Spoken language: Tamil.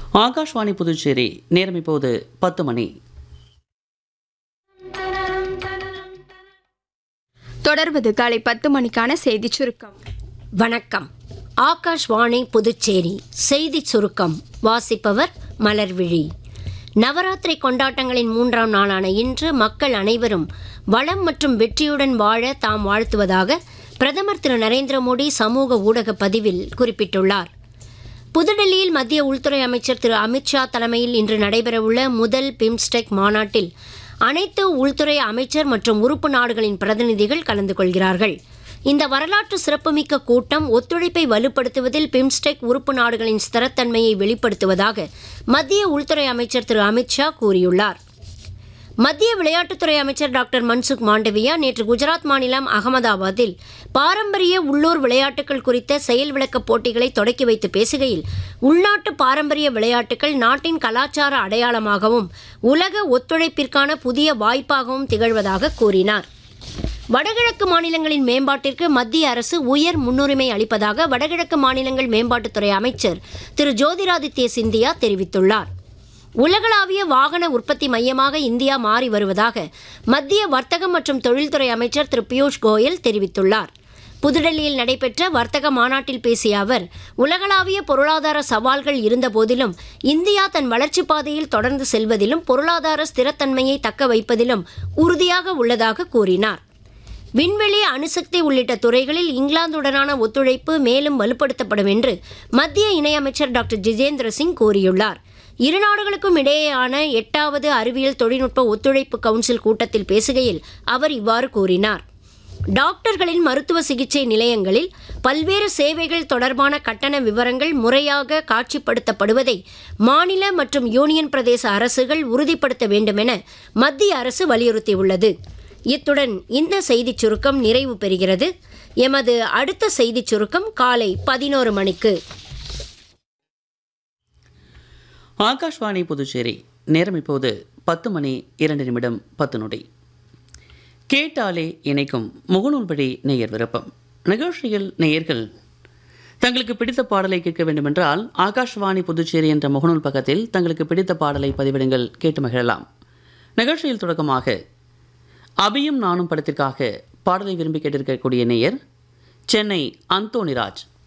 ஆகாஷ்வாணி புதுச்சேரி நேரம் இப்போது பத்து மணி தொடர்வது காலை பத்து மணிக்கான செய்திச் சுருக்கம் வணக்கம் ஆகாஷ்வாணி புதுச்சேரி செய்தி சுருக்கம் வாசிப்பவர் மலர்விழி நவராத்திரி கொண்டாட்டங்களின் மூன்றாம் நாளான இன்று மக்கள் அனைவரும் வளம் மற்றும் வெற்றியுடன் வாழ தாம் வாழ்த்துவதாக பிரதமர் திரு நரேந்திர மோடி சமூக ஊடக பதிவில் குறிப்பிட்டுள்ளார் புதுடெல்லியில் மத்திய உள்துறை அமைச்சர் திரு அமித்ஷா தலைமையில் இன்று நடைபெறவுள்ள முதல் பிம்ஸ்டெக் மாநாட்டில் அனைத்து உள்துறை அமைச்சர் மற்றும் உறுப்பு நாடுகளின் பிரதிநிதிகள் கலந்து கொள்கிறார்கள் இந்த வரலாற்று சிறப்புமிக்க கூட்டம் ஒத்துழைப்பை வலுப்படுத்துவதில் பிம்ஸ்டெக் உறுப்பு நாடுகளின் ஸ்திரத்தன்மையை வெளிப்படுத்துவதாக மத்திய உள்துறை அமைச்சர் திரு அமித்ஷா கூறியுள்ளார் மத்திய விளையாட்டுத்துறை அமைச்சர் டாக்டர் மன்சுக் மாண்டவியா நேற்று குஜராத் மாநிலம் அகமதாபாத்தில் பாரம்பரிய உள்ளூர் விளையாட்டுகள் குறித்த செயல் விளக்கப் போட்டிகளை தொடக்கி வைத்து பேசுகையில் உள்நாட்டு பாரம்பரிய விளையாட்டுகள் நாட்டின் கலாச்சார அடையாளமாகவும் உலக ஒத்துழைப்பிற்கான புதிய வாய்ப்பாகவும் திகழ்வதாக கூறினார் வடகிழக்கு மாநிலங்களின் மேம்பாட்டிற்கு மத்திய அரசு உயர் முன்னுரிமை அளிப்பதாக வடகிழக்கு மாநிலங்கள் மேம்பாட்டுத்துறை அமைச்சர் திரு ஜோதிராதித்ய சிந்தியா தெரிவித்துள்ளார் உலகளாவிய வாகன உற்பத்தி மையமாக இந்தியா மாறி வருவதாக மத்திய வர்த்தகம் மற்றும் தொழில்துறை அமைச்சர் திரு பியூஷ் கோயல் தெரிவித்துள்ளார் புதுடெல்லியில் நடைபெற்ற வர்த்தக மாநாட்டில் பேசிய அவர் உலகளாவிய பொருளாதார சவால்கள் இருந்தபோதிலும் இந்தியா தன் வளர்ச்சிப் பாதையில் தொடர்ந்து செல்வதிலும் பொருளாதார ஸ்திரத்தன்மையை தக்க வைப்பதிலும் உறுதியாக உள்ளதாக கூறினார் விண்வெளி அணுசக்தி உள்ளிட்ட துறைகளில் இங்கிலாந்துடனான ஒத்துழைப்பு மேலும் வலுப்படுத்தப்படும் என்று மத்திய இணையமைச்சர் டாக்டர் ஜிதேந்திர சிங் கூறியுள்ளார் இரு நாடுகளுக்கும் இடையேயான எட்டாவது அறிவியல் தொழில்நுட்ப ஒத்துழைப்பு கவுன்சில் கூட்டத்தில் பேசுகையில் அவர் இவ்வாறு கூறினார் டாக்டர்களின் மருத்துவ சிகிச்சை நிலையங்களில் பல்வேறு சேவைகள் தொடர்பான கட்டண விவரங்கள் முறையாக காட்சிப்படுத்தப்படுவதை மாநில மற்றும் யூனியன் பிரதேச அரசுகள் உறுதிப்படுத்த வேண்டும் என மத்திய அரசு வலியுறுத்தியுள்ளது இத்துடன் இந்த செய்திச் சுருக்கம் நிறைவு பெறுகிறது எமது அடுத்த செய்திச் சுருக்கம் காலை பதினோரு மணிக்கு ஆகாஷ்வாணி புதுச்சேரி நேரம் இப்போது பத்து மணி இரண்டு நிமிடம் பத்து நொடி கேட்டாலே இணைக்கும் முகநூல்படி நேயர் விருப்பம் நிகழ்ச்சியில் நேயர்கள் தங்களுக்கு பிடித்த பாடலை கேட்க வேண்டுமென்றால் ஆகாஷ்வாணி புதுச்சேரி என்ற முகநூல் பக்கத்தில் தங்களுக்கு பிடித்த பாடலை பதிவிடுங்கள் கேட்டு மகிழலாம் நிகழ்ச்சியில் தொடக்கமாக அபியும் நானும் படத்திற்காக பாடலை விரும்பி கேட்டிருக்கக்கூடிய நேயர் சென்னை அந்தோணிராஜ்